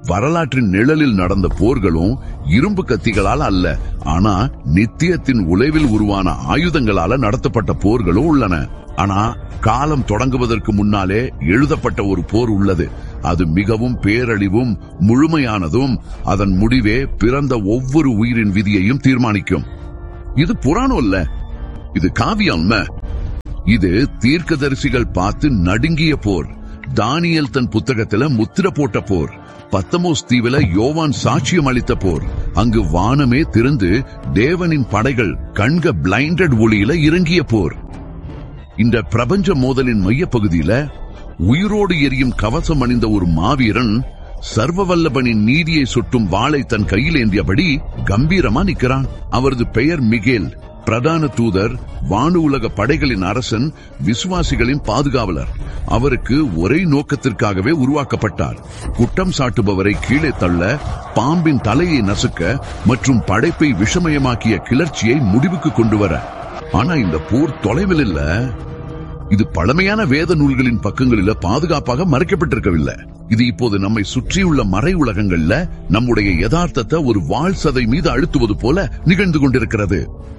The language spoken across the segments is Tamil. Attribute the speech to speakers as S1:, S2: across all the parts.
S1: வரலாற்றின் நிழலில் நடந்த போர்களும் இரும்பு கத்திகளால் அல்ல ஆனா நித்தியத்தின் உழைவில் உருவான ஆயுதங்களால நடத்தப்பட்ட போர்களும் உள்ளன ஆனா காலம் தொடங்குவதற்கு முன்னாலே எழுதப்பட்ட ஒரு போர் உள்ளது அது மிகவும் பேரழிவும் முழுமையானதும் அதன் முடிவே பிறந்த ஒவ்வொரு உயிரின் விதியையும் தீர்மானிக்கும் இது புராணம் இல்ல இது காவியம் இது தீர்க்கதரிசிகள் பார்த்து நடுங்கிய போர் தானியல் தன் புத்தகத்துல முத்திர போட்ட போர் பத்தமோஸ் தீவில யோவான் சாட்சியம் அளித்த போர் அங்கு வானமே திறந்து தேவனின் படைகள் கண்க பிளைண்டட் ஒளியில இறங்கிய போர் இந்த பிரபஞ்ச மோதலின் மையப்பகுதியில உயிரோடு எரியும் கவசம் அணிந்த ஒரு மாவீரன் சர்வவல்லபனின் நீதியை சுட்டும் வாளை தன் கையில் ஏந்தியபடி கம்பீரமா நிக்கிறான் அவரது பெயர் மிகேல் பிரதான தூதர் வானு உலக படைகளின் அரசன் விசுவாசிகளின் பாதுகாவலர் அவருக்கு ஒரே நோக்கத்திற்காகவே உருவாக்கப்பட்டார் குற்றம் சாட்டுபவரை கீழே தள்ள பாம்பின் தலையை நசுக்க மற்றும் படைப்பை விஷமயமாக்கிய கிளர்ச்சியை முடிவுக்கு கொண்டு வர ஆனா இந்த போர் தொலைவில் இல்ல இது பழமையான வேத நூல்களின் பக்கங்களில பாதுகாப்பாக மறைக்கப்பட்டிருக்கவில்லை இது இப்போது நம்மை சுற்றியுள்ள மறை உலகங்கள்ல நம்முடைய யதார்த்தத்தை ஒரு வாழ் சதை மீது அழுத்துவது போல நிகழ்ந்து கொண்டிருக்கிறது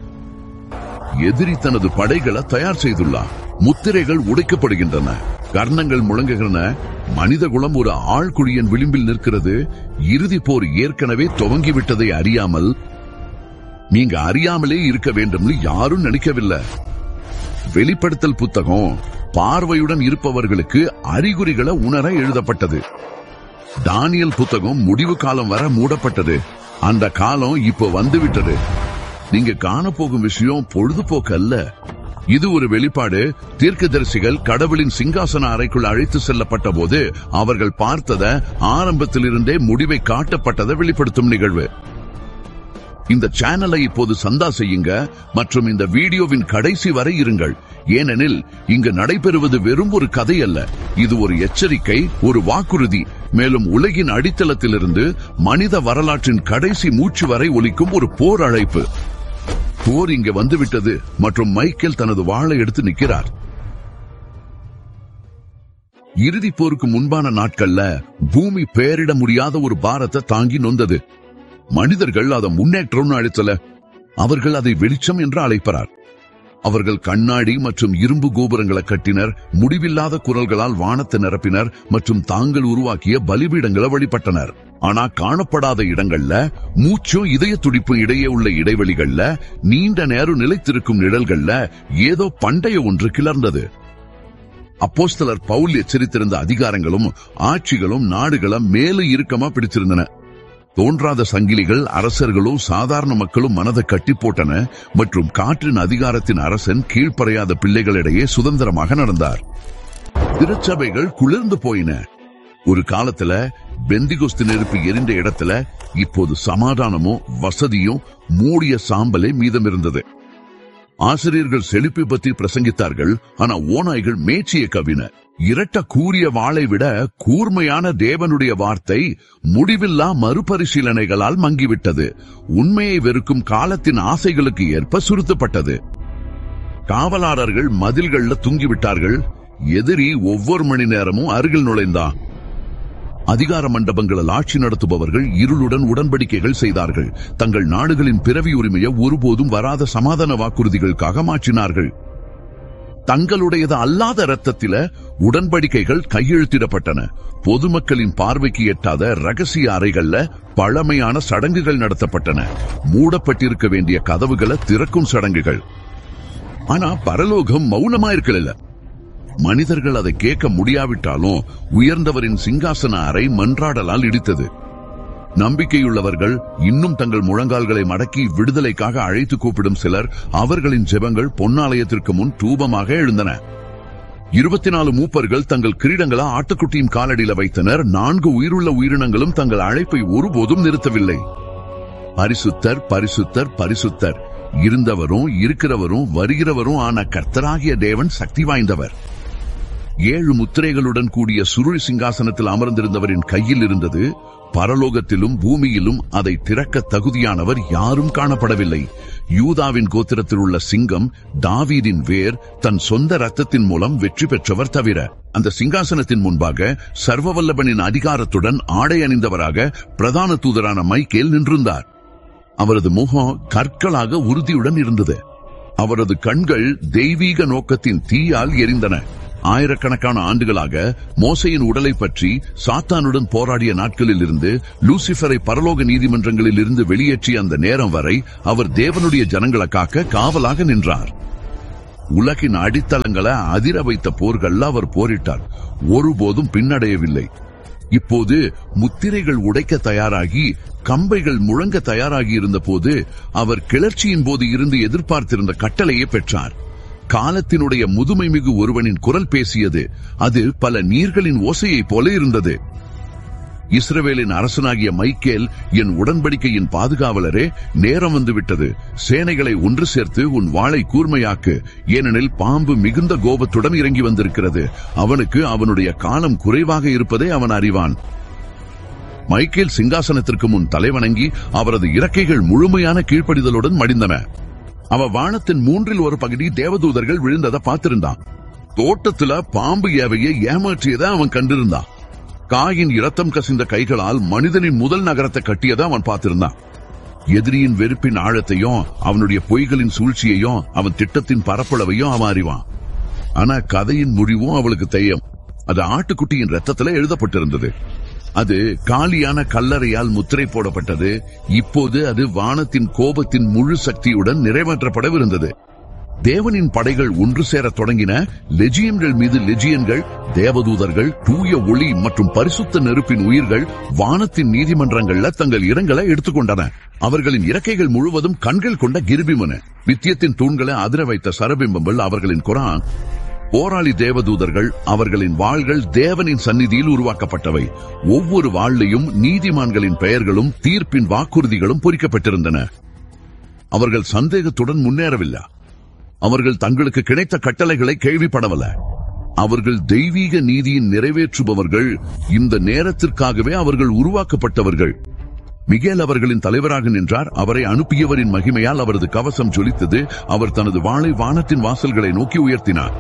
S1: எதிரி தனது படைகளை தயார் செய்துள்ளார் முத்திரைகள் உடைக்கப்படுகின்றன கர்ணங்கள் முழங்குகின்றன மனித குலம் ஒரு ஆழ்குழியின் விளிம்பில் நிற்கிறது இறுதி போர் ஏற்கனவே துவங்கிவிட்டதை அறியாமல் நீங்க அறியாமலே இருக்க வேண்டும் யாரும் நினைக்கவில்லை வெளிப்படுத்தல் புத்தகம் பார்வையுடன் இருப்பவர்களுக்கு அறிகுறிகளை உணர எழுதப்பட்டது தானியல் புத்தகம் முடிவு காலம் வர மூடப்பட்டது அந்த காலம் இப்போ வந்துவிட்டது நீங்க காணப்போகும் விஷயம் பொழுதுபோக்கு அல்ல இது ஒரு வெளிப்பாடு தீர்க்கதரிசிகள் கடவுளின் சிங்காசன அறைக்குள் அழைத்து செல்லப்பட்ட போது அவர்கள் பார்த்தத ஆரம்பத்திலிருந்தே முடிவை காட்டப்பட்டதை வெளிப்படுத்தும் நிகழ்வு இந்த சேனலை இப்போது சந்தா செய்யுங்க மற்றும் இந்த வீடியோவின் கடைசி வரை இருங்கள் ஏனெனில் இங்கு நடைபெறுவது வெறும் ஒரு கதை அல்ல இது ஒரு எச்சரிக்கை ஒரு வாக்குறுதி மேலும் உலகின் அடித்தளத்திலிருந்து மனித வரலாற்றின் கடைசி மூச்சு வரை ஒலிக்கும் ஒரு போர் அழைப்பு போர் இங்க வந்துவிட்டது மற்றும் மைக்கேல் தனது வாளை எடுத்து நிற்கிறார் இறுதி போருக்கு முன்பான நாட்கள்ல பூமி பெயரிட முடியாத ஒரு பாரத்தை தாங்கி நொந்தது மனிதர்கள் அதை முன்னேற்றம்னு அழைத்தல அவர்கள் அதை வெளிச்சம் என்று அழைப்பறார் அவர்கள் கண்ணாடி மற்றும் இரும்பு கோபுரங்களை கட்டினர் முடிவில்லாத குரல்களால் வானத்தை நிரப்பினர் மற்றும் தாங்கள் உருவாக்கிய பலிபீடங்களை வழிபட்டனர் ஆனா காணப்படாத இடங்கள்ல மூச்சும் இதய துடிப்பும் இடையே உள்ள இடைவெளிகள்ல நீண்ட நேரம் நிலைத்திருக்கும் நிழல்கள்ல ஏதோ பண்டைய ஒன்று கிளர்ந்தது அப்போஸ்தலர் பவுல் எச்சரித்திருந்த அதிகாரங்களும் ஆட்சிகளும் நாடுகளும் மேலும் இறுக்கமா பிடிச்சிருந்தன தோன்றாத சங்கிலிகள் அரசர்களும் சாதாரண மக்களும் மனதை கட்டி போட்டன மற்றும் காற்றின் அதிகாரத்தின் அரசன் கீழ்ப்பறையாத பிள்ளைகளிடையே சுதந்திரமாக நடந்தார் திருச்சபைகள் குளிர்ந்து போயின ஒரு காலத்துல பெந்திகுஸ்து நெருப்பு எரிந்த இடத்துல இப்போது சமாதானமும் வசதியும் மூடிய சாம்பலே மீதம் இருந்தது ஆசிரியர்கள் செழிப்பை பற்றி பிரசங்கித்தார்கள் ஆனா ஓநாய்கள் மேய்ச்சிய கவின இரட்ட கூறிய வாளை விட கூர்மையான தேவனுடைய வார்த்தை முடிவில்லா மறுபரிசீலனைகளால் மங்கிவிட்டது உண்மையை வெறுக்கும் காலத்தின் ஆசைகளுக்கு ஏற்ப சுருத்தப்பட்டது காவலாளர்கள் மதில்கள்ல தூங்கிவிட்டார்கள் எதிரி ஒவ்வொரு மணி நேரமும் அருகில் நுழைந்தான் அதிகார மண்டபங்களில் ஆட்சி நடத்துபவர்கள் இருளுடன் உடன்படிக்கைகள் செய்தார்கள் தங்கள் நாடுகளின் பிறவி உரிமையை ஒருபோதும் வராத சமாதான வாக்குறுதிகளுக்காக மாற்றினார்கள் தங்களுடையது அல்லாத இரத்தத்தில உடன்படிக்கைகள் கையெழுத்திடப்பட்டன பொதுமக்களின் பார்வைக்கு எட்டாத ரகசிய அறைகள்ல பழமையான சடங்குகள் நடத்தப்பட்டன மூடப்பட்டிருக்க வேண்டிய கதவுகளை திறக்கும் சடங்குகள் ஆனா பரலோகம் மௌனமா இருக்கல மனிதர்கள் அதை கேட்க முடியாவிட்டாலும் உயர்ந்தவரின் சிங்காசன அறை மன்றாடலால் இடித்தது நம்பிக்கையுள்ளவர்கள் இன்னும் தங்கள் முழங்கால்களை மடக்கி விடுதலைக்காக அழைத்து கூப்பிடும் சிலர் அவர்களின் ஜெபங்கள் பொன்னாலயத்திற்கு முன் தூபமாக எழுந்தன இருபத்தி நாலு மூப்பர்கள் தங்கள் கிரீடங்களை ஆட்டுக்குட்டியின் காலடியில வைத்தனர் நான்கு உயிருள்ள உயிரினங்களும் தங்கள் அழைப்பை ஒருபோதும் நிறுத்தவில்லை பரிசுத்தர் பரிசுத்தர் பரிசுத்தர் இருந்தவரும் இருக்கிறவரும் வருகிறவரும் ஆன கர்த்தராகிய தேவன் சக்தி வாய்ந்தவர் ஏழு முத்திரைகளுடன் கூடிய சுருள் சிங்காசனத்தில் அமர்ந்திருந்தவரின் கையில் இருந்தது பரலோகத்திலும் பூமியிலும் அதை திறக்க தகுதியானவர் யாரும் காணப்படவில்லை யூதாவின் கோத்திரத்தில் உள்ள சிங்கம் தாவீதின் வேர் தன் சொந்த ரத்தத்தின் மூலம் வெற்றி பெற்றவர் தவிர அந்த சிங்காசனத்தின் முன்பாக சர்வவல்லபனின் அதிகாரத்துடன் ஆடை அணிந்தவராக பிரதான தூதரான மைக்கேல் நின்றிருந்தார் அவரது முகம் கற்களாக உறுதியுடன் இருந்தது அவரது கண்கள் தெய்வீக நோக்கத்தின் தீயால் எரிந்தன ஆயிரக்கணக்கான ஆண்டுகளாக மோசையின் உடலை பற்றி சாத்தானுடன் போராடிய நாட்களில் இருந்து லூசிபரை பரலோக நீதிமன்றங்களில் இருந்து வெளியேற்றிய அந்த நேரம் வரை அவர் தேவனுடைய ஜனங்களை காக்க காவலாக நின்றார் உலகின் அடித்தளங்களை அதிர வைத்த போர்கள்ல அவர் போரிட்டார் ஒருபோதும் பின்னடையவில்லை இப்போது முத்திரைகள் உடைக்க தயாராகி கம்பைகள் முழங்க தயாராகி இருந்த போது அவர் கிளர்ச்சியின் போது இருந்து எதிர்பார்த்திருந்த கட்டளையை பெற்றார் காலத்தினுடைய முதுமை மிகு ஒருவனின் குரல் பேசியது அது பல நீர்களின் ஓசையைப் போல இருந்தது இஸ்ரவேலின் அரசனாகிய மைக்கேல் என் உடன்படிக்கையின் பாதுகாவலரே நேரம் வந்துவிட்டது சேனைகளை ஒன்று சேர்த்து உன் வாளை கூர்மையாக்கு ஏனெனில் பாம்பு மிகுந்த கோபத்துடன் இறங்கி வந்திருக்கிறது அவனுக்கு அவனுடைய காலம் குறைவாக இருப்பதை அவன் அறிவான் மைக்கேல் சிங்காசனத்திற்கு முன் தலைவணங்கி அவரது இறக்கைகள் முழுமையான கீழ்ப்படிதலுடன் மடிந்தன அவ வானத்தின் மூன்றில் ஒரு பகுதி தேவதூதர்கள் விழுந்ததை பார்த்திருந்தான் தோட்டத்துல பாம்பு ஏவையை ஏமாற்றியதை அவன் கண்டிருந்தான் காயின் இரத்தம் கசிந்த கைகளால் மனிதனின் முதல் நகரத்தை கட்டியதை அவன் பார்த்திருந்தான் எதிரியின் வெறுப்பின் ஆழத்தையும் அவனுடைய பொய்களின் சூழ்ச்சியையும் அவன் திட்டத்தின் பரப்பளவையும் அவன் அறிவான் ஆனா கதையின் முடிவும் அவளுக்கு தெரியும் அது ஆட்டுக்குட்டியின் ரத்தத்துல எழுதப்பட்டிருந்தது அது காலியான கல்லறையால் முத்திரை போடப்பட்டது இப்போது அது வானத்தின் கோபத்தின் முழு சக்தியுடன் நிறைவேற்றப்படவிருந்தது தேவனின் படைகள் ஒன்று சேரத் தொடங்கின லெஜியன்கள் மீது லெஜியன்கள் தேவதூதர்கள் தூய ஒளி மற்றும் பரிசுத்த நெருப்பின் உயிர்கள் வானத்தின் நீதிமன்றங்கள்ல தங்கள் இரங்கலை எடுத்துக்கொண்டன அவர்களின் இறக்கைகள் முழுவதும் கண்கள் கொண்ட கிருபிமன நித்தியத்தின் தூண்களை அதிர வைத்த சரபிம்பங்கள் அவர்களின் குரான் போராளி தேவதூதர்கள் அவர்களின் வாள்கள் தேவனின் சந்நிதியில் உருவாக்கப்பட்டவை ஒவ்வொரு வாள்லையும் நீதிமான்களின் பெயர்களும் தீர்ப்பின் வாக்குறுதிகளும் பொறிக்கப்பட்டிருந்தன அவர்கள் சந்தேகத்துடன் முன்னேறவில்லை அவர்கள் தங்களுக்கு கிடைத்த கட்டளைகளை கேள்விப்படவில்லை அவர்கள் தெய்வீக நீதியின் நிறைவேற்றுபவர்கள் இந்த நேரத்திற்காகவே அவர்கள் உருவாக்கப்பட்டவர்கள் மிகேல் அவர்களின் தலைவராக நின்றார் அவரை அனுப்பியவரின் மகிமையால் அவரது கவசம் ஜொலித்தது அவர் தனது வாளை வானத்தின் வாசல்களை நோக்கி உயர்த்தினார்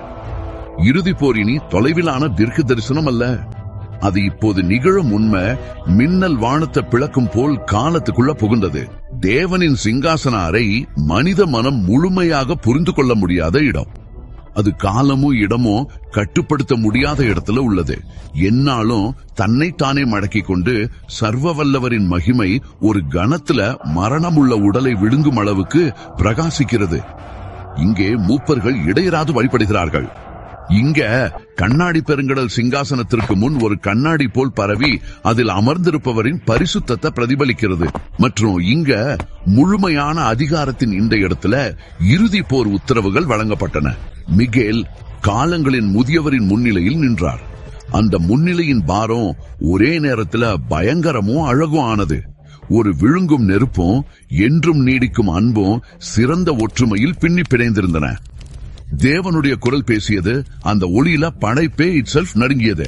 S1: இறுதி போரினி தொலைவிலான தீர்க்க தரிசனம் அல்ல அது இப்போது நிகழும் உண்மை மின்னல் வானத்தை பிளக்கும் போல் காலத்துக்குள்ள புகுந்தது தேவனின் சிங்காசன அறை மனித மனம் முழுமையாக புரிந்து கொள்ள முடியாத இடம் அது காலமும் இடமும் கட்டுப்படுத்த முடியாத இடத்துல உள்ளது என்னாலும் தன்னைத்தானே மடக்கிக் கொண்டு சர்வ வல்லவரின் மகிமை ஒரு கணத்துல மரணமுள்ள உடலை விழுங்கும் அளவுக்கு பிரகாசிக்கிறது இங்கே மூப்பர்கள் இடையராது வழிபடுகிறார்கள் இங்க கண்ணாடி பெருங்கடல் சிங்காசனத்திற்கு முன் ஒரு கண்ணாடி போல் பரவி அதில் அமர்ந்திருப்பவரின் பரிசுத்தத்தை பிரதிபலிக்கிறது மற்றும் இங்க முழுமையான அதிகாரத்தின் இந்த இடத்துல இறுதி போர் உத்தரவுகள் வழங்கப்பட்டன மிகேல் காலங்களின் முதியவரின் முன்னிலையில் நின்றார் அந்த முன்னிலையின் பாரம் ஒரே நேரத்துல பயங்கரமும் அழகும் ஆனது ஒரு விழுங்கும் நெருப்பும் என்றும் நீடிக்கும் அன்பும் சிறந்த ஒற்றுமையில் பின்னி பிணைந்திருந்தன தேவனுடைய குரல் பேசியது அந்த ஒளியில படைப்பே இட் செல்ஃப் நடுங்கியது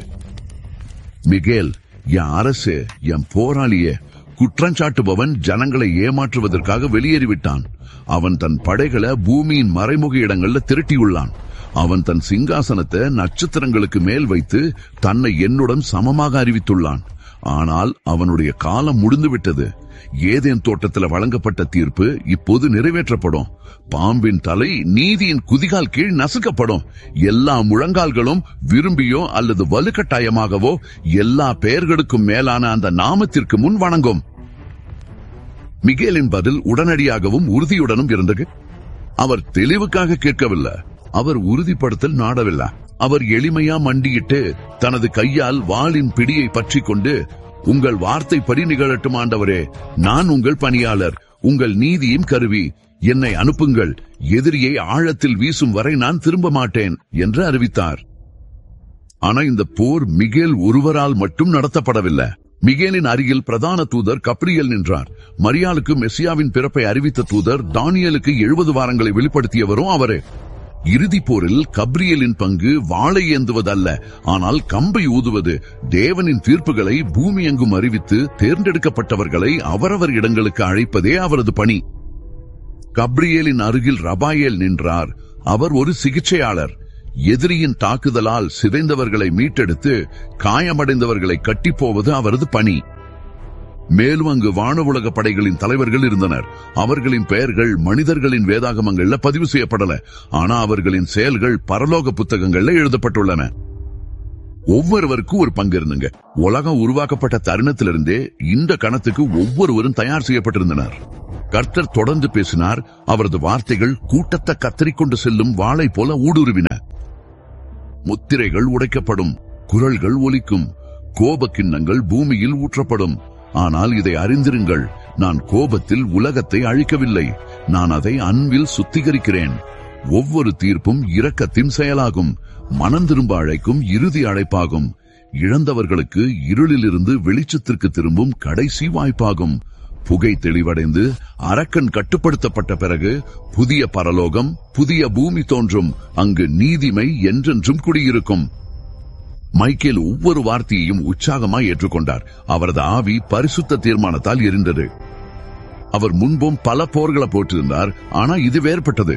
S1: மிகேல் என் அரசு என் போராளியே குற்றஞ்சாட்டுபவன் ஜனங்களை ஏமாற்றுவதற்காக வெளியேறிவிட்டான் அவன் தன் படைகளை பூமியின் மறைமுக இடங்கள்ல திரட்டியுள்ளான் அவன் தன் சிங்காசனத்தை நட்சத்திரங்களுக்கு மேல் வைத்து தன்னை என்னுடன் சமமாக அறிவித்துள்ளான் ஆனால் அவனுடைய காலம் முடிந்துவிட்டது ஏதேன் தோட்டத்தில் வழங்கப்பட்ட தீர்ப்பு இப்போது நிறைவேற்றப்படும் பாம்பின் தலை நீதியின் குதிகால் கீழ் நசுக்கப்படும் எல்லா முழங்கால்களும் விரும்பியோ அல்லது வலுக்கட்டாயமாகவோ எல்லா பெயர்களுக்கும் மேலான அந்த நாமத்திற்கு முன் வணங்கும் மிகேலின் பதில் உடனடியாகவும் உறுதியுடனும் இருந்தது அவர் தெளிவுக்காக கேட்கவில்லை அவர் உறுதிப்படுத்தல் நாடவில்லை அவர் எளிமையா மண்டியிட்டு தனது கையால் வாளின் பிடியை பற்றிக் கொண்டு உங்கள் வார்த்தைப்படி நிகழட்டும் ஆண்டவரே நான் உங்கள் பணியாளர் உங்கள் நீதியின் கருவி என்னை அனுப்புங்கள் எதிரியை ஆழத்தில் வீசும் வரை நான் திரும்ப மாட்டேன் என்று அறிவித்தார் ஆனா இந்த போர் மிகேல் ஒருவரால் மட்டும் நடத்தப்படவில்லை மிகேலின் அருகில் பிரதான தூதர் கப்ரியல் நின்றார் மரியாளுக்கு மெஸ்ஸியாவின் பிறப்பை அறிவித்த தூதர் தானியலுக்கு எழுபது வாரங்களை வெளிப்படுத்தியவரும் அவரே இறுதி போரில் கப்ரியலின் பங்கு வாளை ஏந்துவதல்ல ஆனால் கம்பை ஊதுவது தேவனின் தீர்ப்புகளை பூமி எங்கும் அறிவித்து தேர்ந்தெடுக்கப்பட்டவர்களை அவரவர் இடங்களுக்கு அழைப்பதே அவரது பணி கப்ரியேலின் அருகில் ரபாயேல் நின்றார் அவர் ஒரு சிகிச்சையாளர் எதிரியின் தாக்குதலால் சிதைந்தவர்களை மீட்டெடுத்து காயமடைந்தவர்களை கட்டிப்போவது அவரது பணி மேலும் அங்கு வானவுலக படைகளின் தலைவர்கள் இருந்தனர் அவர்களின் பெயர்கள் மனிதர்களின் வேதாகமங்கள்ல பதிவு செய்யப்படல ஆனா அவர்களின் செயல்கள் பரலோக புத்தகங்கள்ல எழுதப்பட்டுள்ளன ஒவ்வொருவருக்கும் ஒரு பங்கு இருந்துங்க உலகம் உருவாக்கப்பட்ட தருணத்திலிருந்தே இந்த கணத்துக்கு ஒவ்வொருவரும் தயார் செய்யப்பட்டிருந்தனர் கர்த்தர் தொடர்ந்து பேசினார் அவரது வார்த்தைகள் கூட்டத்தை கத்தரிக்கொண்டு செல்லும் வாளை போல ஊடுருவின முத்திரைகள் உடைக்கப்படும் குரல்கள் ஒலிக்கும் கோப கிண்ணங்கள் பூமியில் ஊற்றப்படும் ஆனால் இதை அறிந்திருங்கள் நான் கோபத்தில் உலகத்தை அழிக்கவில்லை நான் அதை அன்பில் சுத்திகரிக்கிறேன் ஒவ்வொரு தீர்ப்பும் இரக்கத்தின் செயலாகும் மனம் திரும்ப அழைக்கும் இறுதி அழைப்பாகும் இழந்தவர்களுக்கு இருளிலிருந்து வெளிச்சத்திற்கு திரும்பும் கடைசி வாய்ப்பாகும் புகை தெளிவடைந்து அரக்கன் கட்டுப்படுத்தப்பட்ட பிறகு புதிய பரலோகம் புதிய பூமி தோன்றும் அங்கு நீதிமை என்றென்றும் குடியிருக்கும் மைக்கேல் ஒவ்வொரு வார்த்தையையும் உற்சாகமாய் ஏற்றுக்கொண்டார் அவரது ஆவி பரிசுத்த தீர்மானத்தால் எரிந்தது அவர் முன்பும் பல போர்களை போட்டிருந்தார் ஆனா இது வேறுபட்டது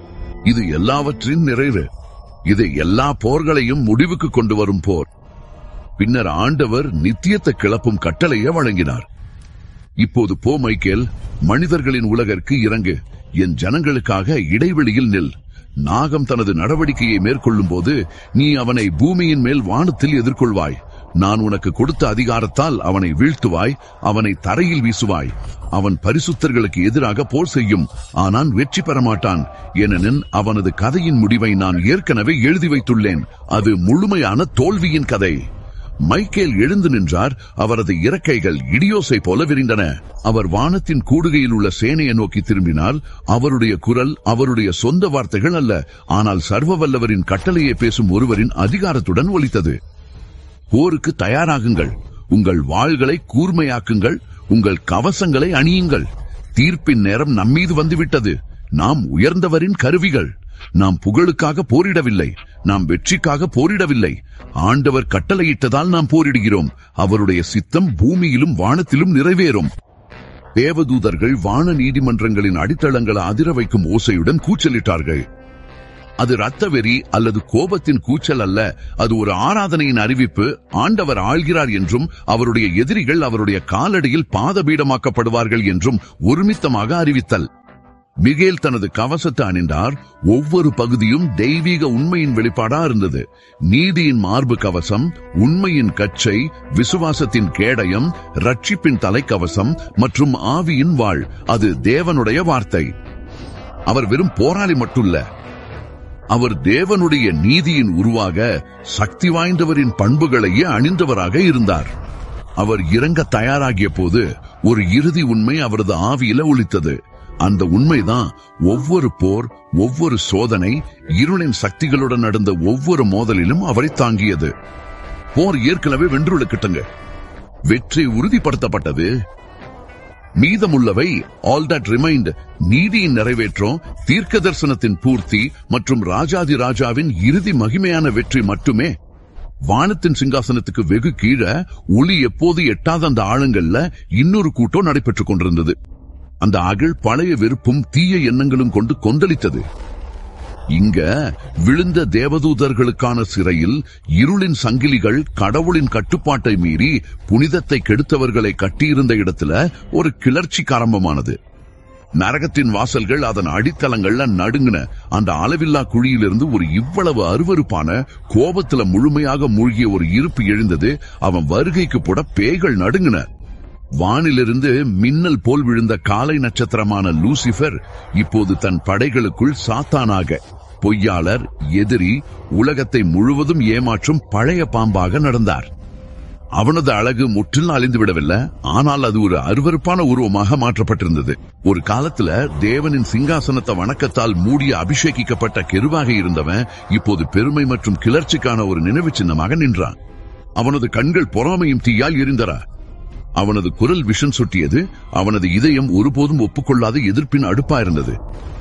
S1: இது எல்லாவற்றின் நிறைவு இது எல்லா போர்களையும் முடிவுக்கு கொண்டு வரும் போர் பின்னர் ஆண்டவர் நித்தியத்தை கிளப்பும் கட்டளையை வழங்கினார் இப்போது போ மைக்கேல் மனிதர்களின் உலகிற்கு இறங்கு என் ஜனங்களுக்காக இடைவெளியில் நில் நாகம் தனது நடவடிக்கையை மேற்கொள்ளும் போது நீ அவனை பூமியின் மேல் வானத்தில் எதிர்கொள்வாய் நான் உனக்கு கொடுத்த அதிகாரத்தால் அவனை வீழ்த்துவாய் அவனை தரையில் வீசுவாய் அவன் பரிசுத்தர்களுக்கு எதிராக போர் செய்யும் ஆனால் வெற்றி பெற மாட்டான் ஏனெனில் அவனது கதையின் முடிவை நான் ஏற்கனவே எழுதி வைத்துள்ளேன் அது முழுமையான தோல்வியின் கதை மைக்கேல் எழுந்து நின்றார் அவரது இறக்கைகள் இடியோசை போல விரிந்தன அவர் வானத்தின் கூடுகையில் உள்ள சேனையை நோக்கி திரும்பினால் அவருடைய குரல் அவருடைய சொந்த வார்த்தைகள் அல்ல ஆனால் சர்வ வல்லவரின் கட்டளையை பேசும் ஒருவரின் அதிகாரத்துடன் ஒலித்தது போருக்கு தயாராகுங்கள் உங்கள் வாள்களை கூர்மையாக்குங்கள் உங்கள் கவசங்களை அணியுங்கள் தீர்ப்பின் நேரம் நம்மீது வந்துவிட்டது நாம் உயர்ந்தவரின் கருவிகள் நாம் புகழுக்காக போரிடவில்லை நாம் வெற்றிக்காக போரிடவில்லை ஆண்டவர் கட்டளையிட்டதால் நாம் போரிடுகிறோம் அவருடைய சித்தம் பூமியிலும் வானத்திலும் நிறைவேறும் தேவதூதர்கள் வான நீதிமன்றங்களின் அடித்தளங்களை அதிர வைக்கும் ஓசையுடன் கூச்சலிட்டார்கள் அது ரத்த வெறி அல்லது கோபத்தின் கூச்சல் அல்ல அது ஒரு ஆராதனையின் அறிவிப்பு ஆண்டவர் ஆள்கிறார் என்றும் அவருடைய எதிரிகள் அவருடைய காலடியில் பாதபீடமாக்கப்படுவார்கள் என்றும் ஒருமித்தமாக அறிவித்தல் மிகேல் தனது கவசத்தை அணிந்தார் ஒவ்வொரு பகுதியும் தெய்வீக உண்மையின் வெளிப்பாடா இருந்தது நீதியின் மார்பு கவசம் உண்மையின் கச்சை விசுவாசத்தின் கேடயம் ரட்சிப்பின் தலைக்கவசம் மற்றும் ஆவியின் வாழ் அது தேவனுடைய வார்த்தை அவர் வெறும் போராளி மட்டுமல்ல அவர் தேவனுடைய நீதியின் உருவாக சக்தி வாய்ந்தவரின் பண்புகளையே அணிந்தவராக இருந்தார் அவர் இறங்க தயாராகிய போது ஒரு இறுதி உண்மை அவரது ஆவியில ஒலித்தது அந்த உண்மைதான் ஒவ்வொரு போர் ஒவ்வொரு சோதனை இருளின் சக்திகளுடன் நடந்த ஒவ்வொரு மோதலிலும் அவரை தாங்கியது போர் ஏற்கனவே வென்றுள்ளக்கிட்டங்க வெற்றி உறுதிப்படுத்தப்பட்டது மீதமுள்ளவை ஆல் தட் ரிமைண்ட் நீதியின் நிறைவேற்றம் தீர்க்க தரிசனத்தின் பூர்த்தி மற்றும் ராஜாதி ராஜாவின் இறுதி மகிமையான வெற்றி மட்டுமே வானத்தின் சிங்காசனத்துக்கு வெகு கீழே ஒளி எப்போது எட்டாத அந்த ஆழங்கள்ல இன்னொரு கூட்டம் நடைபெற்றுக் கொண்டிருந்தது அந்த அகழ் பழைய வெறுப்பும் தீய எண்ணங்களும் கொண்டு கொந்தளித்தது இங்க விழுந்த தேவதூதர்களுக்கான சிறையில் இருளின் சங்கிலிகள் கடவுளின் கட்டுப்பாட்டை மீறி புனிதத்தை கெடுத்தவர்களை கட்டியிருந்த இடத்துல ஒரு கிளர்ச்சி ஆரம்பமானது நரகத்தின் வாசல்கள் அதன் அடித்தளங்கள்ல நடுங்கின அந்த அளவில்லா குழியிலிருந்து ஒரு இவ்வளவு அருவருப்பான கோபத்துல முழுமையாக மூழ்கிய ஒரு இருப்பு எழுந்தது அவன் வருகைக்கு போட பேய்கள் நடுங்கின வானிலிருந்து மின்னல் போல் விழுந்த காலை நட்சத்திரமான லூசிபர் இப்போது தன் படைகளுக்குள் சாத்தானாக பொய்யாளர் எதிரி உலகத்தை முழுவதும் ஏமாற்றும் பழைய பாம்பாக நடந்தார் அவனது அழகு முற்றிலும் அழிந்து விடவில்லை ஆனால் அது ஒரு அருவருப்பான உருவமாக மாற்றப்பட்டிருந்தது ஒரு காலத்துல தேவனின் சிங்காசனத்தை வணக்கத்தால் மூடிய அபிஷேகிக்கப்பட்ட கெருவாக இருந்தவன் இப்போது பெருமை மற்றும் கிளர்ச்சிக்கான ஒரு நினைவு சின்னமாக நின்றான் அவனது கண்கள் பொறாமையும் தீயால் எரிந்தன அவனது குரல் விஷம் சுட்டியது அவனது இதயம் ஒருபோதும் ஒப்புக்கொள்ளாத எதிர்ப்பின் அடுப்பா இருந்தது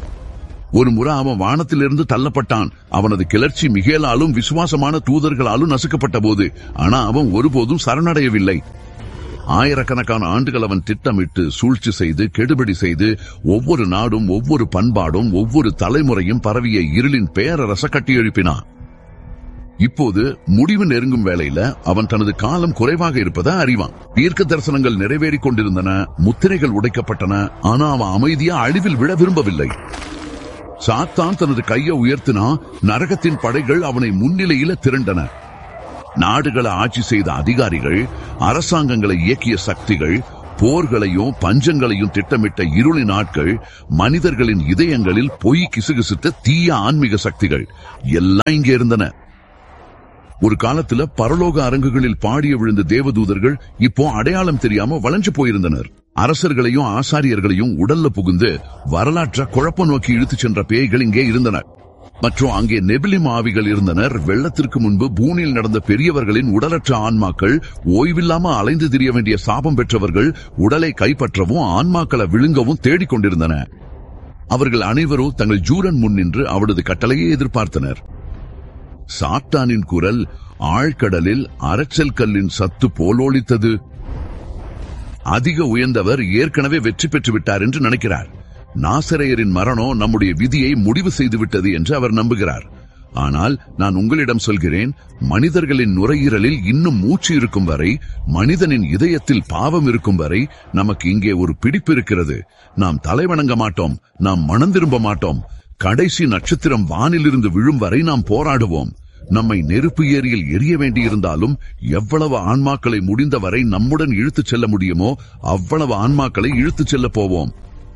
S1: ஒரு முறை அவன் வானத்திலிருந்து தள்ளப்பட்டான் அவனது கிளர்ச்சி மிகேலாலும் விசுவாசமான தூதர்களாலும் நசுக்கப்பட்ட போது ஆனா அவன் ஒருபோதும் சரணடையவில்லை ஆயிரக்கணக்கான ஆண்டுகள் அவன் திட்டமிட்டு சூழ்ச்சி செய்து கெடுபிடி செய்து ஒவ்வொரு நாடும் ஒவ்வொரு பண்பாடும் ஒவ்வொரு தலைமுறையும் பரவிய இருளின் பேரரச கட்டியெழுப்பினான் இப்போது முடிவு நெருங்கும் வேளையில அவன் தனது காலம் குறைவாக இருப்பதை அறிவான் தீர்க்க தரிசனங்கள் நிறைவேறிக் கொண்டிருந்தன முத்திரைகள் உடைக்கப்பட்டன ஆனா அவன் அமைதியா அழிவில் விழ விரும்பவில்லை சாத்தான் தனது கையை உயர்த்தினா நரகத்தின் படைகள் அவனை முன்னிலையில திரண்டன நாடுகளை ஆட்சி செய்த அதிகாரிகள் அரசாங்கங்களை இயக்கிய சக்திகள் போர்களையும் பஞ்சங்களையும் திட்டமிட்ட இருளின் நாட்கள் மனிதர்களின் இதயங்களில் பொய் கிசுகிசுத்த தீய ஆன்மீக சக்திகள் எல்லாம் இங்கே இருந்தன ஒரு காலத்துல பரலோக அரங்குகளில் பாடிய விழுந்த தேவதூதர்கள் இப்போ அடையாளம் தெரியாம வளைஞ்சு போயிருந்தனர் அரசர்களையும் ஆசாரியர்களையும் உடல்ல புகுந்து வரலாற்ற குழப்பம் நோக்கி இழுத்துச் சென்ற பேய்கள் இங்கே இருந்தன மற்றும் அங்கே நெபிலிம் ஆவிகள் இருந்தனர் வெள்ளத்திற்கு முன்பு பூனியில் நடந்த பெரியவர்களின் உடலற்ற ஆன்மாக்கள் ஓய்வில்லாம அலைந்து திரிய வேண்டிய சாபம் பெற்றவர்கள் உடலை கைப்பற்றவும் ஆன்மாக்களை விழுங்கவும் தேடிக் கொண்டிருந்தன அவர்கள் அனைவரும் தங்கள் ஜூரன் முன் நின்று அவரது கட்டளையை எதிர்பார்த்தனர் சாத்தானின் குரல் ஆழ்கடலில் அரச்சல் கல்லின் சத்து போலோலித்தது அதிக உயர்ந்தவர் ஏற்கனவே வெற்றி பெற்று விட்டார் என்று நினைக்கிறார் நாசரேயரின் மரணம் நம்முடைய விதியை முடிவு செய்துவிட்டது என்று அவர் நம்புகிறார் ஆனால் நான் உங்களிடம் சொல்கிறேன் மனிதர்களின் நுரையீரலில் இன்னும் மூச்சு இருக்கும் வரை மனிதனின் இதயத்தில் பாவம் இருக்கும் வரை நமக்கு இங்கே ஒரு பிடிப்பு இருக்கிறது நாம் தலைவணங்க மாட்டோம் நாம் மனம் திரும்ப மாட்டோம் கடைசி நட்சத்திரம் வானிலிருந்து விழும் வரை நாம் போராடுவோம் நம்மை நெருப்பு ஏரியில் எரிய வேண்டியிருந்தாலும் எவ்வளவு ஆன்மாக்களை முடிந்தவரை நம்முடன் இழுத்துச் செல்ல முடியுமோ அவ்வளவு ஆன்மாக்களை இழுத்துச் செல்ல போவோம்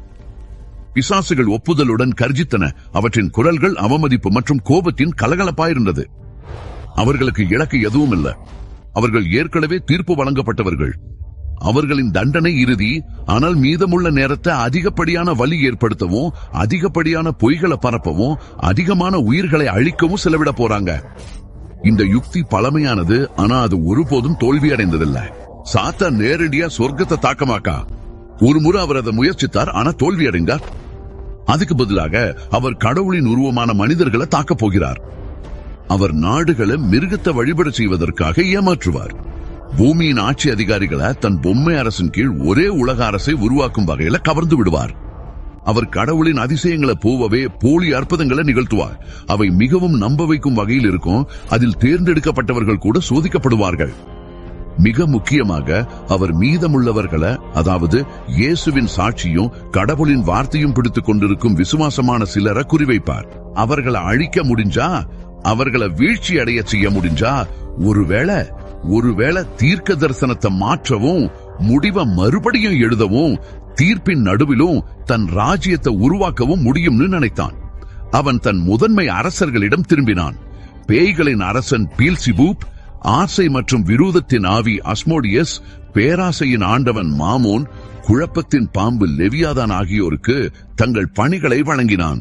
S1: பிசாசுகள் ஒப்புதலுடன் கர்ஜித்தன அவற்றின் குரல்கள் அவமதிப்பு மற்றும் கோபத்தின் கலகலப்பாயிருந்தது அவர்களுக்கு இலக்கு எதுவும் இல்ல அவர்கள் ஏற்கனவே தீர்ப்பு வழங்கப்பட்டவர்கள் அவர்களின் தண்டனை இறுதி ஆனால் மீதமுள்ள நேரத்தை அதிகப்படியான வலி ஏற்படுத்தவும் அதிகப்படியான பொய்களை பரப்பவும் அதிகமான உயிர்களை அழிக்கவும் செலவிட போறாங்க இந்த யுக்தி பழமையானது ஆனா அது ஒருபோதும் தோல்வி அடைந்ததில்லை சாத்தா நேரடியா சொர்க்கத்தை தாக்கமாக்கா ஒரு முறை அவர் அதை முயற்சித்தார் ஆனா தோல்வி அடைந்தார் அதுக்கு பதிலாக அவர் கடவுளின் உருவமான மனிதர்களை தாக்கப் போகிறார் அவர் நாடுகளை மிருகத்தை வழிபட செய்வதற்காக ஏமாற்றுவார் பூமியின் ஆட்சி அதிகாரிகளை தன் பொம்மை அரசின் கீழ் ஒரே உலக அரசை உருவாக்கும் வகையில கவர்ந்து விடுவார் அவர் கடவுளின் அதிசயங்களை போவவே போலி அற்புதங்களை நிகழ்த்துவார் அவை மிகவும் நம்ப வைக்கும் வகையில் இருக்கும் அதில் தேர்ந்தெடுக்கப்பட்டவர்கள் கூட சோதிக்கப்படுவார்கள் மிக முக்கியமாக அவர் மீதமுள்ளவர்களை அதாவது இயேசுவின் சாட்சியும் கடவுளின் வார்த்தையும் பிடித்துக் கொண்டிருக்கும் விசுவாசமான சிலரை குறிவைப்பார் அவர்களை அழிக்க முடிஞ்சா அவர்களை வீழ்ச்சி அடைய செய்ய முடிஞ்சா ஒருவேளை ஒருவேளை தீர்க்க தரிசனத்தை மாற்றவும் முடிவை மறுபடியும் எழுதவும் தீர்ப்பின் நடுவிலும் தன் ராஜ்யத்தை உருவாக்கவும் முடியும்னு நினைத்தான் அவன் தன் முதன்மை அரசர்களிடம் திரும்பினான் பேய்களின் அரசன் பீல்சிபூப் ஆசை மற்றும் விரோதத்தின் ஆவி அஸ்மோடியஸ் பேராசையின் ஆண்டவன் மாமோன் குழப்பத்தின் பாம்பு லெவியாதான் ஆகியோருக்கு தங்கள் பணிகளை வழங்கினான்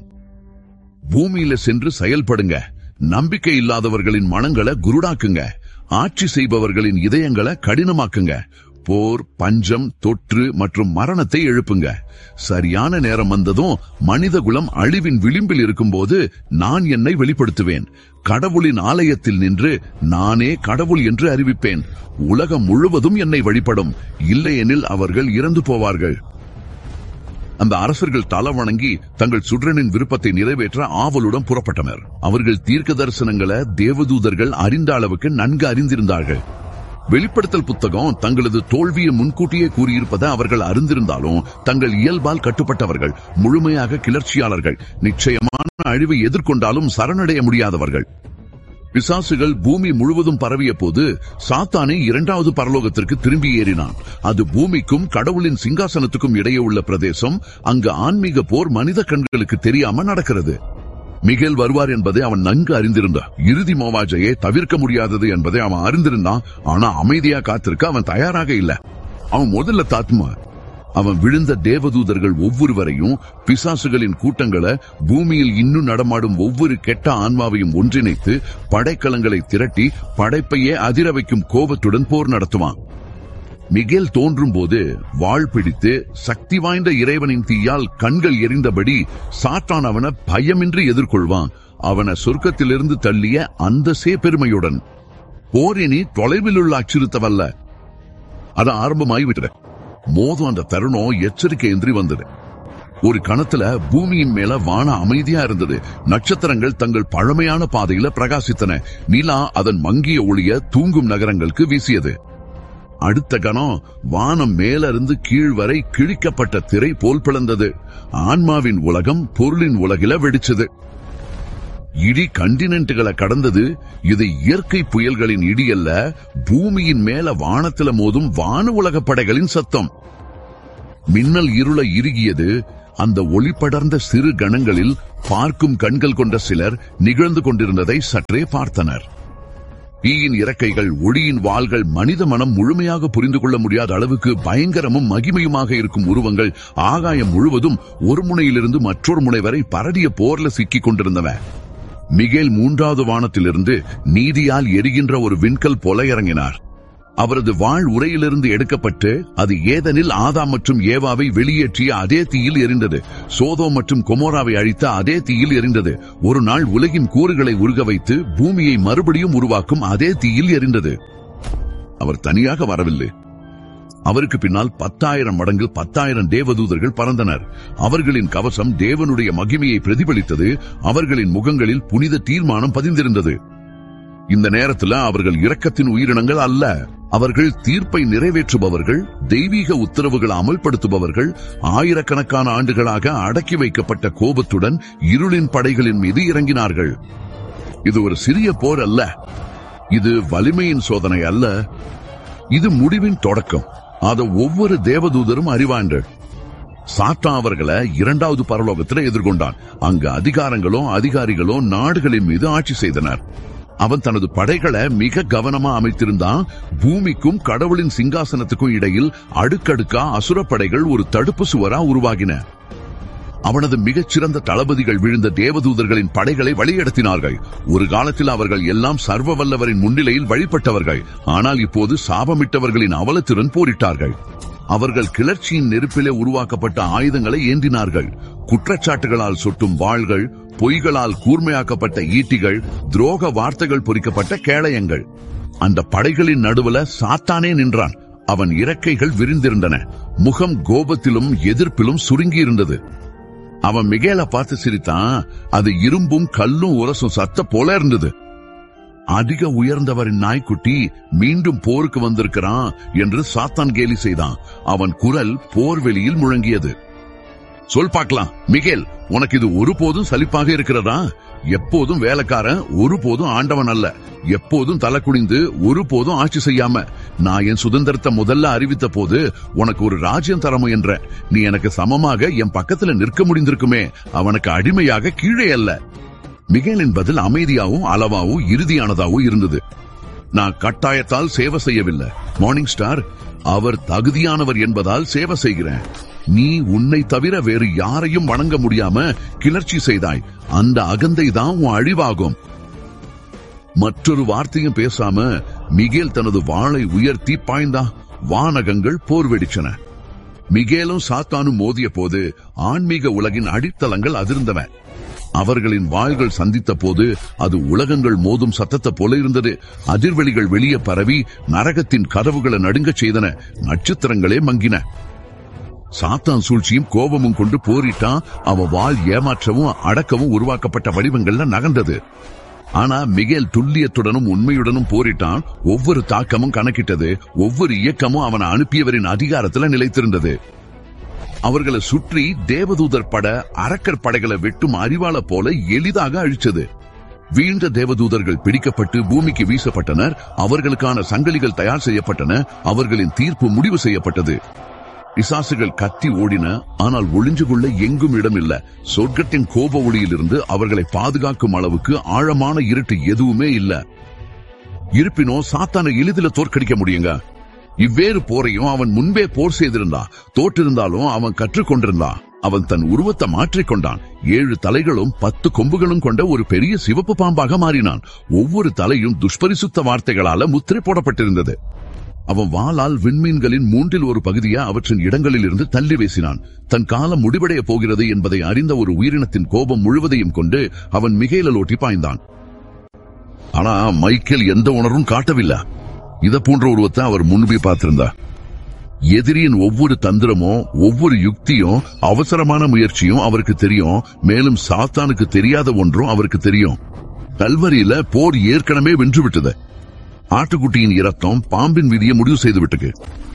S1: பூமியில சென்று செயல்படுங்க நம்பிக்கை இல்லாதவர்களின் மனங்களை குருடாக்குங்க ஆட்சி செய்பவர்களின் இதயங்களை கடினமாக்குங்க போர் பஞ்சம் தொற்று மற்றும் மரணத்தை எழுப்புங்க சரியான நேரம் வந்ததும் மனிதகுலம் அழிவின் விளிம்பில் இருக்கும்போது நான் என்னை வெளிப்படுத்துவேன் கடவுளின் ஆலயத்தில் நின்று நானே கடவுள் என்று அறிவிப்பேன் உலகம் முழுவதும் என்னை வழிபடும் இல்லையெனில் அவர்கள் இறந்து போவார்கள் அந்த அரசர்கள் தல வணங்கி தங்கள் சுற்றனின் விருப்பத்தை நிறைவேற்ற ஆவலுடன் புறப்பட்டனர் அவர்கள் தீர்க்க தரிசனங்களை தேவதூதர்கள் அறிந்த அளவுக்கு நன்கு அறிந்திருந்தார்கள் வெளிப்படுத்தல் புத்தகம் தங்களது தோல்வியை முன்கூட்டியே கூறியிருப்பதை அவர்கள் அறிந்திருந்தாலும் தங்கள் இயல்பால் கட்டுப்பட்டவர்கள் முழுமையாக கிளர்ச்சியாளர்கள் நிச்சயமான அழிவை எதிர்கொண்டாலும் சரணடைய முடியாதவர்கள் பிசாசுகள் பூமி முழுவதும் பரவிய போது சாத்தானே இரண்டாவது பரலோகத்திற்கு திரும்பி ஏறினான் அது பூமிக்கும் கடவுளின் சிங்காசனத்துக்கும் இடையே உள்ள பிரதேசம் அங்கு ஆன்மீக போர் மனித கண்களுக்கு தெரியாம நடக்கிறது மிகேல் வருவார் என்பதை அவன் நன்கு அறிந்திருந்தான் இறுதி மோவாஜையை தவிர்க்க முடியாதது என்பதை அவன் அறிந்திருந்தான் ஆனா அமைதியா காத்திருக்க அவன் தயாராக இல்ல அவன் முதல்ல தாத்மா அவன் விழுந்த தேவதூதர்கள் ஒவ்வொருவரையும் பிசாசுகளின் கூட்டங்களை பூமியில் இன்னும் நடமாடும் ஒவ்வொரு கெட்ட ஆன்மாவையும் ஒன்றிணைத்து படைக்கலங்களை திரட்டி படைப்பையே அதிர வைக்கும் கோபத்துடன் போர் நடத்துவான் மிகேல் தோன்றும் போது வாழ் பிடித்து சக்தி வாய்ந்த இறைவனின் தீயால் கண்கள் எரிந்தபடி சாத்தான் அவனை பயமின்றி எதிர்கொள்வான் அவனை சொர்க்கத்திலிருந்து தள்ளிய அந்த சே பெருமையுடன் போரினி தொலைவில் உள்ள அச்சுறுத்தவல்ல அது ஆரம்பமாகிவிட்டது மோதும் அந்த தருணம் எச்சரிக்கை இன்றி வந்தது ஒரு கணத்துல பூமியின் மேல வான அமைதியா இருந்தது நட்சத்திரங்கள் தங்கள் பழமையான பாதையில பிரகாசித்தன நிலா அதன் மங்கிய ஒளிய தூங்கும் நகரங்களுக்கு வீசியது அடுத்த கணம் வானம் மேலிருந்து கீழ் வரை கிழிக்கப்பட்ட திரை போல் பிளந்தது ஆன்மாவின் உலகம் பொருளின் உலகில வெடிச்சது இடி கண்டினென்ட்டுகளை கடந்தது இது இயற்கை புயல்களின் இடி அல்ல பூமியின் மேல வானத்தில மோதும் வான உலக படைகளின் சத்தம் மின்னல் இருள இறுகியது அந்த ஒளிபடர்ந்த சிறு கணங்களில் பார்க்கும் கண்கள் கொண்ட சிலர் நிகழ்ந்து கொண்டிருந்ததை சற்றே பார்த்தனர் ஈயின் இறக்கைகள் ஒளியின் வாள்கள் மனித மனம் முழுமையாக புரிந்து கொள்ள முடியாத அளவுக்கு பயங்கரமும் மகிமையுமாக இருக்கும் உருவங்கள் ஆகாயம் முழுவதும் ஒரு முனையிலிருந்து மற்றொரு முனை வரை பரடிய போர்ல சிக்கிக் கொண்டிருந்தன மிகேல் மூன்றாவது வானத்திலிருந்து நீதியால் எரிகின்ற ஒரு விண்கல் போல இறங்கினார் அவரது வாழ் உரையிலிருந்து எடுக்கப்பட்டு அது ஏதனில் ஆதா மற்றும் ஏவாவை வெளியேற்றிய அதே தீயில் எரிந்தது சோதோ மற்றும் கொமோராவை அழித்த அதே தீயில் எரிந்தது ஒரு நாள் உலகின் கூறுகளை உருக வைத்து பூமியை மறுபடியும் உருவாக்கும் அதே தீயில் எரிந்தது அவர் தனியாக வரவில்லை அவருக்கு பின்னால் பத்தாயிரம் மடங்கு பத்தாயிரம் தேவதூதர்கள் பறந்தனர் அவர்களின் கவசம் தேவனுடைய மகிமையை பிரதிபலித்தது அவர்களின் முகங்களில் புனித தீர்மானம் பதிந்திருந்தது இந்த நேரத்துல அவர்கள் இரக்கத்தின் உயிரினங்கள் அல்ல அவர்கள் தீர்ப்பை நிறைவேற்றுபவர்கள் தெய்வீக உத்தரவுகளை அமல்படுத்துபவர்கள் ஆயிரக்கணக்கான ஆண்டுகளாக அடக்கி வைக்கப்பட்ட கோபத்துடன் இருளின் படைகளின் மீது இறங்கினார்கள் இது ஒரு சிறிய போர் அல்ல இது வலிமையின் சோதனை அல்ல இது முடிவின் தொடக்கம் அதை ஒவ்வொரு தேவதூதரும் அறிவார்கள் சாத்தா அவர்களை இரண்டாவது பரலோகத்தில் எதிர்கொண்டான் அங்கு அதிகாரங்களும் அதிகாரிகளும் நாடுகளின் மீது ஆட்சி செய்தனர் அவன் தனது படைகளை மிக கவனமா அமைத்திருந்தான் பூமிக்கும் கடவுளின் சிங்காசனத்துக்கும் இடையில் அடுக்கடுக்கா அசுர படைகள் ஒரு தடுப்பு சுவரா உருவாகின அவனது மிகச்சிறந்த தளபதிகள் விழுந்த தேவதூதர்களின் படைகளை வழிநடத்தினார்கள் ஒரு காலத்தில் அவர்கள் எல்லாம் சர்வ வல்லவரின் முன்னிலையில் வழிபட்டவர்கள் ஆனால் இப்போது சாபமிட்டவர்களின் அவலத்துடன் போரிட்டார்கள் அவர்கள் கிளர்ச்சியின் நெருப்பிலே உருவாக்கப்பட்ட ஆயுதங்களை ஏந்தினார்கள் குற்றச்சாட்டுகளால் சுட்டும் வாள்கள் பொய்களால் கூர்மையாக்கப்பட்ட ஈட்டிகள் துரோக வார்த்தைகள் பொறிக்கப்பட்ட கேடயங்கள் அந்த படைகளின் நடுவுல சாத்தானே நின்றான் அவன் இறக்கைகள் விரிந்திருந்தன முகம் கோபத்திலும் எதிர்ப்பிலும் சுருங்கியிருந்தது அவன் மிகேல பார்த்து சிரித்தான் அது இரும்பும் கல்லும் உரசும் சத்த போல இருந்தது அதிக உயர்ந்தவரின் நாய்க்குட்டி மீண்டும் போருக்கு வந்திருக்கிறான் என்று சாத்தான் கேலி செய்தான் அவன் குரல் போர்வெளியில் முழங்கியது சொல் பார்க்கலாம் மிகேல் உனக்கு இது ஒருபோதும் சலிப்பாக இருக்கிறதா எப்போதும் வேலைக்காரன் ஒருபோதும் ஆண்டவன் அல்ல எப்போதும் தலை குனிந்து ஒருபோதும் ஆட்சி செய்யாம நான் என் சுதந்திரத்தை முதல்ல அறிவித்த போது உனக்கு ஒரு ராஜ்யம் தரமு என்ற நீ எனக்கு சமமாக என் பக்கத்துல நிற்க முடிந்திருக்குமே அவனுக்கு அடிமையாக கீழே அல்ல மிகேலின் பதில் அமைதியாவும் அளவாவும் இறுதியானதாவும் இருந்தது நான் கட்டாயத்தால் சேவை செய்யவில்லை மார்னிங் ஸ்டார் அவர் தகுதியானவர் என்பதால் சேவை செய்கிறேன் நீ உன்னை தவிர வேறு யாரையும் வணங்க முடியாம கிளர்ச்சி செய்தாய் அந்த அகந்தை தான் உன் அழிவாகும் மற்றொரு வார்த்தையும் பேசாம மிகேல் தனது வாளை உயர்த்தி பாய்ந்தான் வானகங்கள் போர் வெடிச்சன மிகேலும் சாத்தானும் மோதிய போது ஆன்மீக உலகின் அடித்தளங்கள் அதிர்ந்தன அவர்களின் வாள்கள் சந்தித்த போது அது உலகங்கள் மோதும் சத்தத்தை போல இருந்தது அதிர்வெளிகள் வெளியே பரவி நரகத்தின் கதவுகளை நடுங்கச் செய்தன நட்சத்திரங்களே மங்கின சாத்தான் சூழ்ச்சியும் கோபமும் கொண்டு போரிட்டான் அவ வாள் ஏமாற்றவும் அடக்கவும் உருவாக்கப்பட்ட வடிவங்கள்ல நகர்ந்தது ஆனா மிகேல் துல்லியத்துடனும் உண்மையுடனும் போரிட்டான் ஒவ்வொரு தாக்கமும் கணக்கிட்டது ஒவ்வொரு இயக்கமும் அவனை அனுப்பியவரின் அதிகாரத்துல நிலைத்திருந்தது அவர்களை சுற்றி தேவதூதர் பட அரக்கர் படைகளை வெட்டும் அறிவாள போல எளிதாக அழிச்சது வீழ்ந்த தேவதூதர்கள் பிடிக்கப்பட்டு பூமிக்கு வீசப்பட்டனர் அவர்களுக்கான சங்கிலிகள் தயார் செய்யப்பட்டன அவர்களின் தீர்ப்பு முடிவு செய்யப்பட்டது பிசாசுகள் கத்தி ஓடின ஆனால் ஒளிஞ்சு கொள்ள எங்கும் இடமில்ல சொர்க்கத்தின் கோப ஒளியிலிருந்து அவர்களை பாதுகாக்கும் அளவுக்கு ஆழமான இருட்டு எதுவுமே இல்ல இருப்பினும் சாத்தானை எளிதில் தோற்கடிக்க முடியுங்க இவ்வேறு போரையும் அவன் முன்பே போர் செய்திருந்தா தோற்றிருந்தாலும் அவன் கற்றுக்கொண்டிருந்தான் அவன் தன் உருவத்தை மாற்றிக்கொண்டான் ஏழு தலைகளும் பத்து கொம்புகளும் கொண்ட ஒரு பெரிய சிவப்பு பாம்பாக மாறினான் ஒவ்வொரு தலையும் துஷ்பரிசுத்த வார்த்தைகளால முத்திரை போடப்பட்டிருந்தது அவன் வாளால் விண்மீன்களின் மூன்றில் ஒரு பகுதியை அவற்றின் இடங்களில் இருந்து தள்ளி வீசினான் தன் காலம் முடிவடைய போகிறது என்பதை அறிந்த ஒரு உயிரினத்தின் கோபம் முழுவதையும் கொண்டு அவன் மிகையில ஓட்டி பாய்ந்தான் ஆனா மைக்கேல் எந்த உணர்வும் காட்டவில்லை இத போன்ற உருவத்தை அவர் முன்பே பார்த்திருந்தார் எதிரியின் ஒவ்வொரு தந்திரமும் ஒவ்வொரு யுக்தியும் அவசரமான முயற்சியும் அவருக்கு தெரியும் மேலும் சாத்தானுக்கு தெரியாத ஒன்றும் அவருக்கு தெரியும் கல்வரியில போர் ஏற்கனவே வென்றுவிட்டது ஆட்டுக்குட்டியின் இரத்தம் பாம்பின் விதியை முடிவு செய்து விட்டது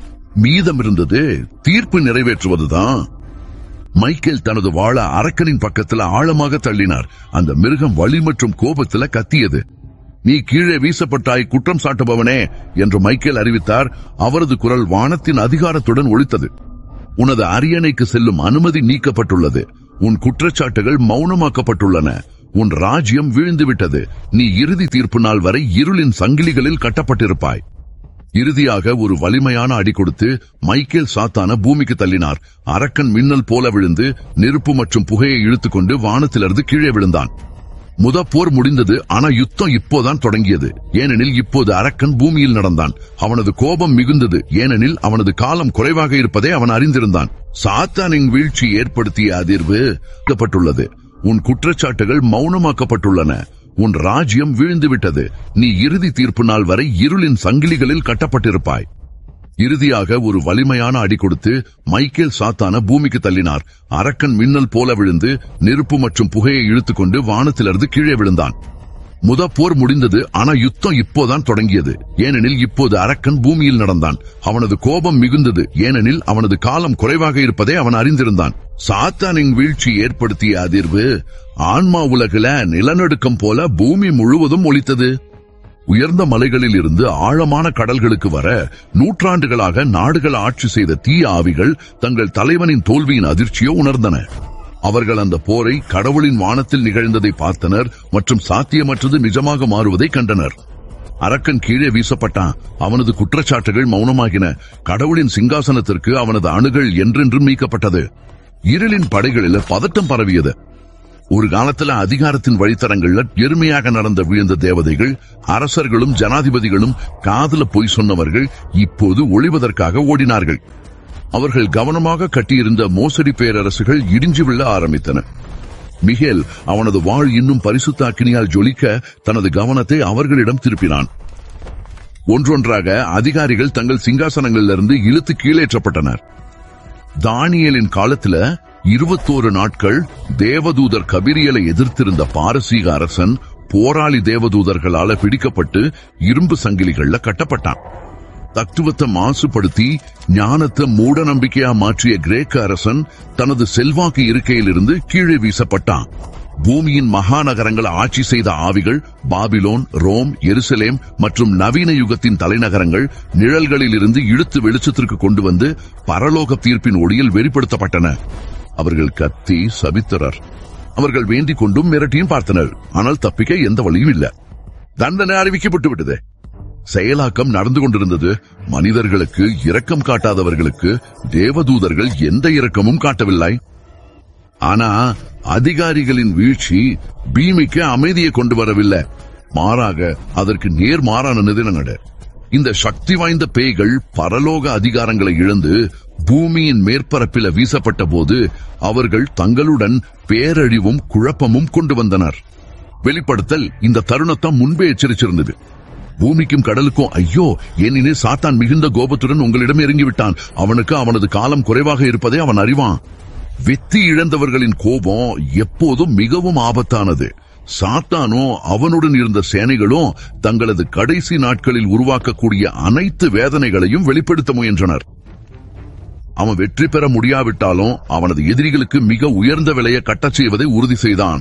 S1: மீதம் இருந்தது தீர்ப்பு நிறைவேற்றுவதுதான் மைக்கேல் தனது வாழ அரக்கனின் பக்கத்துல ஆழமாக தள்ளினார் அந்த மிருகம் வலி மற்றும் கோபத்துல கத்தியது நீ கீழே வீசப்பட்டாய் குற்றம் சாட்டுபவனே என்று மைக்கேல் அறிவித்தார் அவரது குரல் வானத்தின் அதிகாரத்துடன் ஒழித்தது உனது அரியணைக்கு செல்லும் அனுமதி நீக்கப்பட்டுள்ளது உன் குற்றச்சாட்டுகள் மௌனமாக்கப்பட்டுள்ளன உன் ராஜ்யம் வீழ்ந்துவிட்டது நீ இறுதி தீர்ப்பு நாள் வரை இருளின் சங்கிலிகளில் கட்டப்பட்டிருப்பாய் இறுதியாக ஒரு வலிமையான அடி கொடுத்து மைக்கேல் சாத்தான பூமிக்கு தள்ளினார் அரக்கன் மின்னல் போல விழுந்து நெருப்பு மற்றும் புகையை இழுத்துக்கொண்டு வானத்திலிருந்து கீழே விழுந்தான் முத போர் முடிந்தது ஆனா யுத்தம் இப்போதான் தொடங்கியது ஏனெனில் இப்போது அரக்கன் பூமியில் நடந்தான் அவனது கோபம் மிகுந்தது ஏனெனில் அவனது காலம் குறைவாக இருப்பதை அவன் அறிந்திருந்தான் சாத்தானின் வீழ்ச்சி ஏற்படுத்திய அதிர்வு பட்டுள்ளது உன் குற்றச்சாட்டுகள் மௌனமாக்கப்பட்டுள்ளன உன் ராஜ்யம் வீழ்ந்துவிட்டது நீ இறுதி தீர்ப்பு நாள் வரை இருளின் சங்கிலிகளில் கட்டப்பட்டிருப்பாய் இறுதியாக ஒரு வலிமையான அடி கொடுத்து மைக்கேல் சாத்தான பூமிக்கு தள்ளினார் அரக்கன் மின்னல் போல விழுந்து நெருப்பு மற்றும் புகையை இழுத்துக்கொண்டு வானத்திலிருந்து கீழே விழுந்தான் முத போர் முடிந்தது ஆனா யுத்தம் இப்போதான் தொடங்கியது ஏனெனில் இப்போது அரக்கன் பூமியில் நடந்தான் அவனது கோபம் மிகுந்தது ஏனெனில் அவனது காலம் குறைவாக இருப்பதை அவன் அறிந்திருந்தான் சாத்தானின் வீழ்ச்சி ஏற்படுத்திய அதிர்வு ஆன்மா உலகில நிலநடுக்கம் போல பூமி முழுவதும் ஒலித்தது உயர்ந்த மலைகளில் இருந்து ஆழமான கடல்களுக்கு வர நூற்றாண்டுகளாக நாடுகள் ஆட்சி செய்த தீய ஆவிகள் தங்கள் தலைவனின் தோல்வியின் அதிர்ச்சியோ உணர்ந்தன அவர்கள் அந்த போரை கடவுளின் வானத்தில் நிகழ்ந்ததை பார்த்தனர் மற்றும் சாத்தியமற்றது நிஜமாக மாறுவதை கண்டனர் அரக்கன் கீழே வீசப்பட்டான் அவனது குற்றச்சாட்டுகள் மௌனமாகின கடவுளின் சிங்காசனத்திற்கு அவனது அணுகள் என்றென்றும் நீக்கப்பட்டது இருளின் படைகளில் பதட்டம் பரவியது ஒரு காலத்துல அதிகாரத்தின் வழித்தடங்கள்ல எருமையாக நடந்த வீழ்ந்த தேவதைகள் அரசர்களும் ஜனாதிபதிகளும் காதல பொய் சொன்னவர்கள் இப்போது ஒளிவதற்காக ஓடினார்கள் அவர்கள் கவனமாக கட்டியிருந்த மோசடி பேரரசுகள் இடிஞ்சு விழ ஆரம்பித்தன மிகேல் அவனது வாழ் இன்னும் பரிசுத்த அக்கினியால் ஜொலிக்க தனது கவனத்தை அவர்களிடம் திருப்பினான் ஒன்றொன்றாக அதிகாரிகள் தங்கள் சிங்காசனங்களிலிருந்து இழுத்து கீழேற்றப்பட்டனர் தானியலின் காலத்துல இருபத்தோரு நாட்கள் தேவதூதர் கபிரியலை எதிர்த்திருந்த பாரசீக அரசன் போராளி தேவதூதர்களால பிடிக்கப்பட்டு இரும்பு சங்கிலிகள்ல கட்டப்பட்டான் தத்துவத்தை மாசுபடுத்தி ஞானத்தை மூட நம்பிக்கையா மாற்றிய கிரேக்க அரசன் தனது செல்வாக்கு இருக்கையிலிருந்து கீழே வீசப்பட்டான் பூமியின் மகாநகரங்களை ஆட்சி செய்த ஆவிகள் பாபிலோன் ரோம் எருசலேம் மற்றும் நவீன யுகத்தின் தலைநகரங்கள் நிழல்களில் இருந்து இழுத்து வெளிச்சத்திற்கு கொண்டு வந்து பரலோக தீர்ப்பின் ஒளியில் வெளிப்படுத்தப்பட்டன அவர்கள் கத்தி சபித்தரர் அவர்கள் வேண்டிக் கொண்டும் மிரட்டியும் பார்த்தனர் ஆனால் தப்பிக்க எந்த வழியும் இல்ல தண்டனை அறிவிக்கப்பட்டு விட்டது செயலாக்கம் நடந்து கொண்டிருந்தது மனிதர்களுக்கு இரக்கம் காட்டாதவர்களுக்கு தேவதூதர்கள் எந்த இரக்கமும் காட்டவில்லை ஆனா அதிகாரிகளின் வீழ்ச்சி பீமிக்கு அமைதியை கொண்டு வரவில்லை மாறாக அதற்கு நேர்மாறான நிதினங்கட இந்த சக்தி வாய்ந்த பேய்கள் பரலோக அதிகாரங்களை இழந்து பூமியின் மேற்பரப்பில வீசப்பட்ட போது அவர்கள் தங்களுடன் பேரழிவும் குழப்பமும் கொண்டு வந்தனர் வெளிப்படுத்தல் இந்த தருணத்தை முன்பே எச்சரிச்சிருந்தது பூமிக்கும் கடலுக்கும் ஐயோ ஏனினே சாத்தான் மிகுந்த கோபத்துடன் உங்களிடம் இறங்கிவிட்டான் அவனுக்கு அவனது காலம் குறைவாக இருப்பதை அவன் அறிவான் வெத்தி இழந்தவர்களின் கோபம் எப்போதும் மிகவும் ஆபத்தானது சாத்தானும் அவனுடன் இருந்த சேனைகளும் தங்களது கடைசி நாட்களில் உருவாக்கக்கூடிய அனைத்து வேதனைகளையும் வெளிப்படுத்த முயன்றனர் அவன் வெற்றி பெற முடியாவிட்டாலும் அவனது எதிரிகளுக்கு மிக உயர்ந்த விலையை கட்டச் செய்வதை உறுதி செய்தான்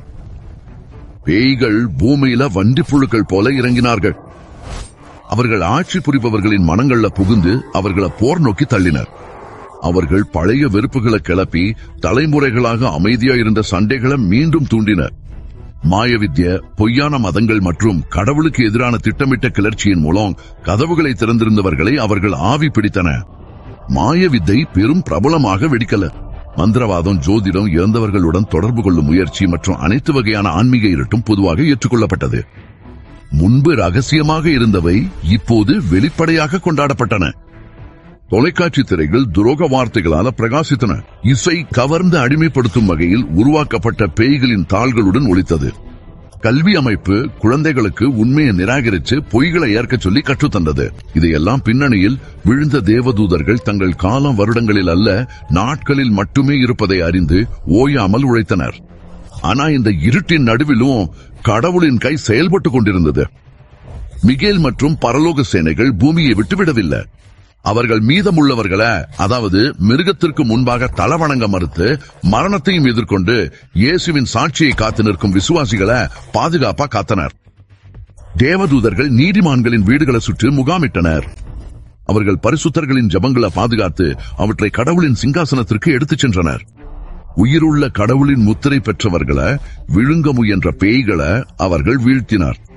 S1: பேய்கள் பூமியில வண்டிப் புழுக்கள் போல இறங்கினார்கள் அவர்கள் ஆட்சி புரிபவர்களின் மனங்கள்ல புகுந்து அவர்களை போர் நோக்கி தள்ளினர் அவர்கள் பழைய வெறுப்புகளை கிளப்பி தலைமுறைகளாக அமைதியா இருந்த சண்டைகளை மீண்டும் தூண்டினர் மாயவித்ய பொய்யான மதங்கள் மற்றும் கடவுளுக்கு எதிரான திட்டமிட்ட கிளர்ச்சியின் மூலம் கதவுகளை திறந்திருந்தவர்களை அவர்கள் ஆவி பிடித்தன மாயவித்தை பெரும் பிரபலமாக வெடிக்கல மந்திரவாதம் ஜோதிடம் இறந்தவர்களுடன் தொடர்பு கொள்ளும் முயற்சி மற்றும் அனைத்து வகையான ஆன்மீக இருட்டும் பொதுவாக ஏற்றுக்கொள்ளப்பட்டது முன்பு ரகசியமாக இருந்தவை இப்போது வெளிப்படையாக கொண்டாடப்பட்டன தொலைக்காட்சி திரைகள் துரோக வார்த்தைகளால பிரகாசித்தன இசை கவர்ந்து அடிமைப்படுத்தும் வகையில் உருவாக்கப்பட்ட பேய்களின் தாள்களுடன் ஒலித்தது கல்வி அமைப்பு குழந்தைகளுக்கு உண்மையை நிராகரித்து பொய்களை ஏற்க சொல்லி கற்றுத்தந்தது இதையெல்லாம் பின்னணியில் விழுந்த தேவதூதர்கள் தங்கள் காலம் வருடங்களில் அல்ல நாட்களில் மட்டுமே இருப்பதை அறிந்து ஓயாமல் உழைத்தனர் ஆனா இந்த இருட்டின் நடுவிலும் கடவுளின் கை செயல்பட்டுக் கொண்டிருந்தது மிகேல் மற்றும் பரலோக சேனைகள் பூமியை விட்டுவிடவில்லை அவர்கள் மீதமுள்ளவர்களை அதாவது மிருகத்திற்கு முன்பாக தலவணங்க மறுத்து மரணத்தையும் எதிர்கொண்டு இயேசுவின் சாட்சியை காத்து நிற்கும் விசுவாசிகளை பாதுகாப்பா காத்தனர் தேவதூதர்கள் நீதிமான்களின் வீடுகளை சுற்றி முகாமிட்டனர் அவர்கள் பரிசுத்தர்களின் ஜபங்களை பாதுகாத்து அவற்றை கடவுளின் சிங்காசனத்திற்கு எடுத்துச் சென்றனர் உயிருள்ள கடவுளின் முத்திரை பெற்றவர்களை விழுங்க முயன்ற பேய்களை அவர்கள் வீழ்த்தினார்